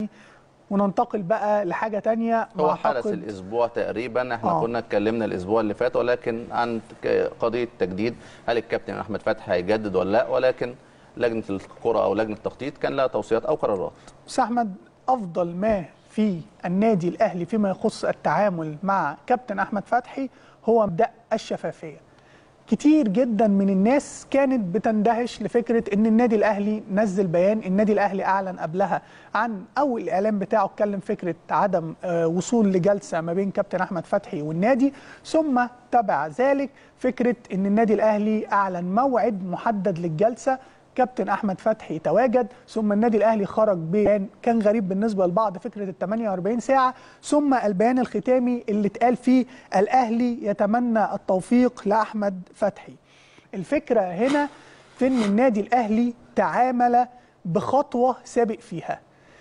وننتقل بقى لحاجه تانية هو وأعتقد- حدث الاسبوع تقريبا احنا آه. كنا اتكلمنا الاسبوع اللي فات ولكن عن ك- قضيه تجديد هل الكابتن احمد فتحي هيجدد ولا لا ولكن لجنه الكره او لجنه التخطيط كان لها توصيات او قرارات استاذ احمد افضل ما في النادي الاهلي فيما يخص التعامل مع كابتن احمد فتحي هو مبدا الشفافيه كتير جدا من الناس كانت بتندهش لفكره ان النادي الاهلي نزل بيان النادي الاهلي اعلن قبلها عن او الاعلان بتاعه اتكلم فكره عدم آه، وصول لجلسه ما بين كابتن احمد فتحي والنادي ثم تبع ذلك فكره ان النادي الاهلي اعلن موعد محدد للجلسه كابتن احمد فتحي تواجد ثم النادي الاهلي خرج بيان كان غريب بالنسبه للبعض فكره ال 48 ساعه ثم البيان الختامي اللي اتقال فيه الاهلي يتمنى التوفيق لاحمد فتحي الفكره هنا في ان النادي الاهلي تعامل بخطوه سابق فيها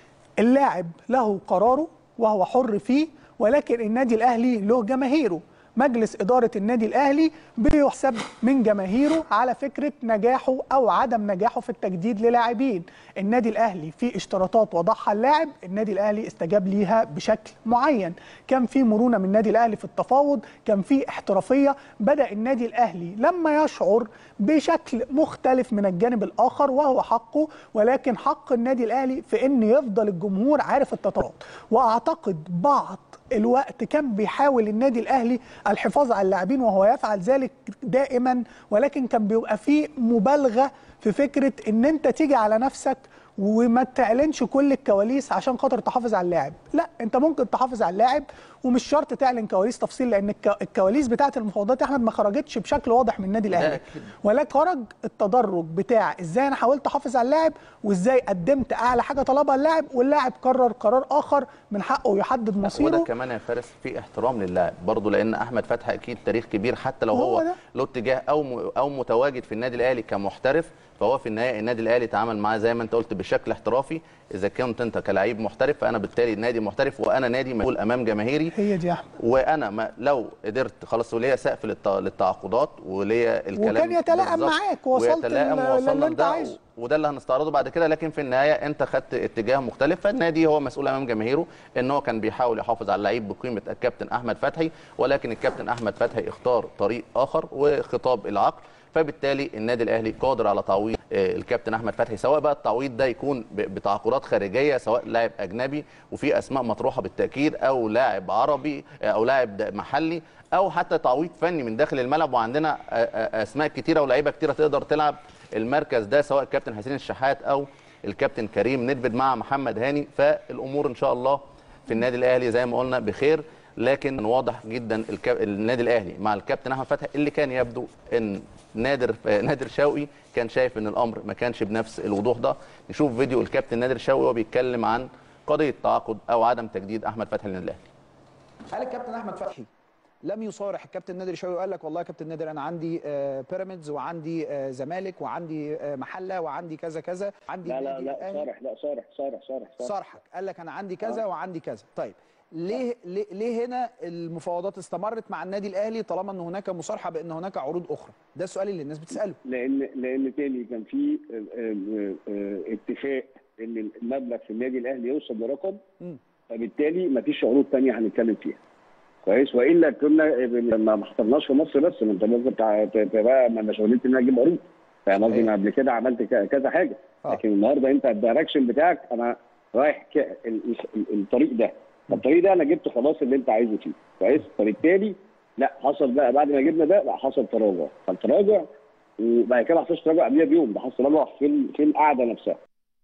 اللاعب له قراره وهو حر فيه ولكن النادي الاهلي له جماهيره مجلس اداره النادي الاهلي بيحسب من جماهيره على فكره نجاحه او عدم نجاحه في التجديد للاعبين النادي الاهلي في اشتراطات وضعها اللاعب النادي الاهلي استجاب ليها بشكل معين كان في مرونه من النادي الاهلي في التفاوض كان في احترافيه بدا النادي الاهلي لما يشعر بشكل مختلف من الجانب الاخر وهو حقه ولكن حق النادي الاهلي في ان يفضل الجمهور عارف التطورات واعتقد بعض الوقت كان بيحاول النادي الاهلي الحفاظ على اللاعبين وهو يفعل ذلك دائما ولكن كان بيبقى فيه مبالغه في فكره ان انت تيجي على نفسك وما تعلنش كل الكواليس عشان خاطر تحافظ على اللاعب لا انت ممكن تحافظ على اللاعب ومش شرط تعلن كواليس تفصيل لان الك- الكواليس بتاعه المفاوضات يا احمد ما خرجتش بشكل واضح من النادي الاهلي أكيد. ولكن خرج التدرج بتاع ازاي انا حاولت احافظ على اللاعب وازاي قدمت اعلى حاجه طلبها اللاعب واللاعب قرر قرار اخر من حقه يحدد وده مصيره كمان يا فارس في احترام للاعب برضه لان احمد فتحي اكيد تاريخ كبير حتى لو هو هو ده. له اتجاه او م- او متواجد في النادي الاهلي كمحترف فهو في النهايه النادي الاهلي تعامل معاه زي ما انت قلت بشكل احترافي اذا كنت انت كلاعب محترف فانا بالتالي نادي محترف وانا نادي مسؤول امام جماهيري هي دي يا احمد وانا ما لو قدرت خلاص وليا سقف للت- للتعاقدات وليا الكلام وكان يتلائم بالظبط، معاك، وصلت ويتلائم لل- ووصلنا للي انت لده، عايزه. وده اللي هنستعرضه بعد كده لكن في النهايه انت خدت اتجاه مختلف فالنادي هو مسؤول امام جماهيره ان هو كان بيحاول يحافظ على اللعيب بقيمه الكابتن احمد فتحي ولكن الكابتن احمد فتحي اختار طريق اخر وخطاب العقل فبالتالي النادي الاهلي قادر على تعويض آه، الكابتن احمد فتحي سواء بقى التعويض ده يكون ب- بتعاقدات خارجيه سواء لاعب اجنبي وفي اسماء مطروحه بالتاكيد او لاعب عربي آه، او لاعب د- محلي او حتى تعويض فني من داخل الملعب وعندنا آه، آه، اسماء كتيره ولاعيبه كتيره تقدر تلعب المركز ده سواء الكابتن حسين الشحات او الكابتن كريم ندفد مع محمد هاني فالامور ان شاء الله في النادي الاهلي زي ما قلنا بخير لكن واضح جدا الكا... النادي الاهلي مع الكابتن احمد فتحي اللي كان يبدو ان نادر نادر شوقي كان شايف ان الامر ما كانش بنفس الوضوح ده نشوف فيديو الكابتن نادر شوقي وهو بيتكلم عن قضيه تعاقد او عدم تجديد احمد فتحي للنادي الاهلي هل الكابتن احمد فتحي لم يصارح الكابتن نادر شوقي وقال لك والله يا كابتن نادر انا عندي آه، بيراميدز وعندي آه، زمالك وعندي آه، محله وعندي كذا كذا عندي لا لا النادي لا الأهلي. صارح لا صارح صارح صارح صارح صرحك قال لك انا عندي كذا وعندي كذا طيب ليه ليه, ليه هنا المفاوضات استمرت مع النادي الاهلي طالما ان هناك مصارحه بان هناك عروض اخرى ده السؤال اللي الناس بتساله لان لان تاني كان في آه، آه، آه، اتفاق ان المبلغ في النادي الاهلي يوصل لرقم مم. فبالتالي ما فيش عروض تانية هنتكلم فيها كويس والا كنا ما ما حصلناش في مصر بس ما انت ممكن تع- ت- تبقى ما انا شغلتي ان انا اجيب عروض فاهم قصدي صحيح. انا قبل كده عملت ك- كذا حاجه آه. لكن النهارده انت الدايركشن بتاعك انا رايح ك... ال- ال- الطريق ده الطريق ده انا جبت خلاص اللي انت عايزه فيه كويس فبالتالي لا حصل بقى بعد ما جبنا ده لا حصل تراجع فالتراجع وبعد كده ما حصلش تراجع قبلها بيوم ده حصل تراجع في ال- في القعده نفسها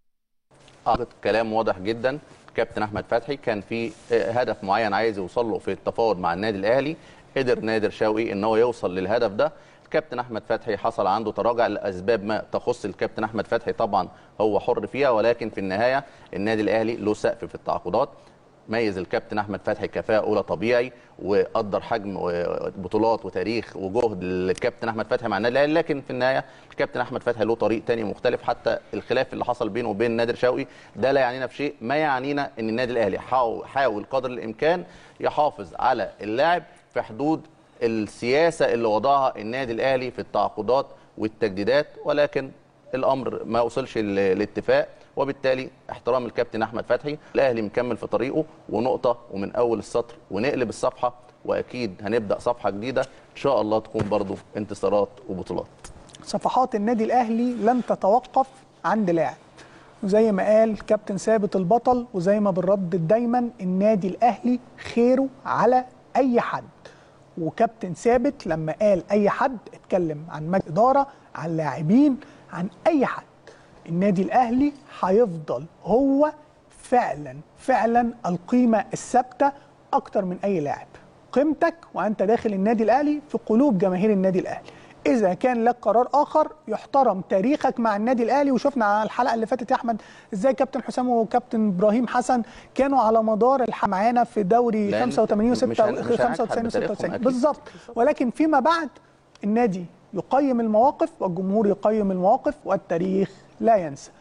اعتقد كلام واضح جدا كابتن احمد فتحي كان في آه، هدف معين عايز يوصل له في التفاوض مع النادي الاهلي قدر نادر شوقي ان هو يوصل للهدف ده الكابتن احمد فتحي حصل عنده تراجع لاسباب ما تخص الكابتن احمد فتحي طبعا هو حر فيها ولكن في النهايه النادي الاهلي له سقف في التعاقدات ميز الكابتن احمد فتحي كفاءه اولى طبيعي وقدر حجم وبطولات وتاريخ وجهد الكابتن احمد فتحي مع النادي الاهلي لكن في النهايه الكابتن احمد فتحي له طريق تاني مختلف حتى الخلاف اللي حصل بينه وبين نادر شوقي ده لا يعنينا في شيء ما يعنينا ان النادي الاهلي حاول, حاول قدر الامكان يحافظ على اللاعب في حدود السياسه اللي وضعها النادي الاهلي في التعاقدات والتجديدات ولكن الامر ما وصلش ل- لاتفاق وبالتالي احترام الكابتن احمد فتحي الاهلي مكمل في طريقه ونقطه ومن اول السطر ونقلب الصفحه واكيد هنبدا صفحه جديده ان شاء الله تكون برضو انتصارات وبطولات صفحات النادي الاهلي لن تتوقف عند لاعب وزي ما قال كابتن ثابت البطل وزي ما بنردد دايما النادي الاهلي خيره على اي حد وكابتن ثابت لما قال اي حد اتكلم عن مجلس اداره عن لاعبين عن اي حد النادي الاهلي هيفضل هو فعلا فعلا القيمه الثابته اكتر من اي لاعب قيمتك وانت داخل النادي الاهلي في قلوب جماهير النادي الاهلي اذا كان لك قرار اخر يحترم تاريخك مع النادي الاهلي وشفنا على الحلقه اللي فاتت يا احمد ازاي كابتن حسام وكابتن ابراهيم حسن كانوا على مدار الح معانا في دوري لأن 85 و مش هن- مش 95 هنجحد بتاريخهم و96 أكيد. بالظبط ولكن فيما بعد النادي يقيم المواقف والجمهور يقيم المواقف والتاريخ لا ينسى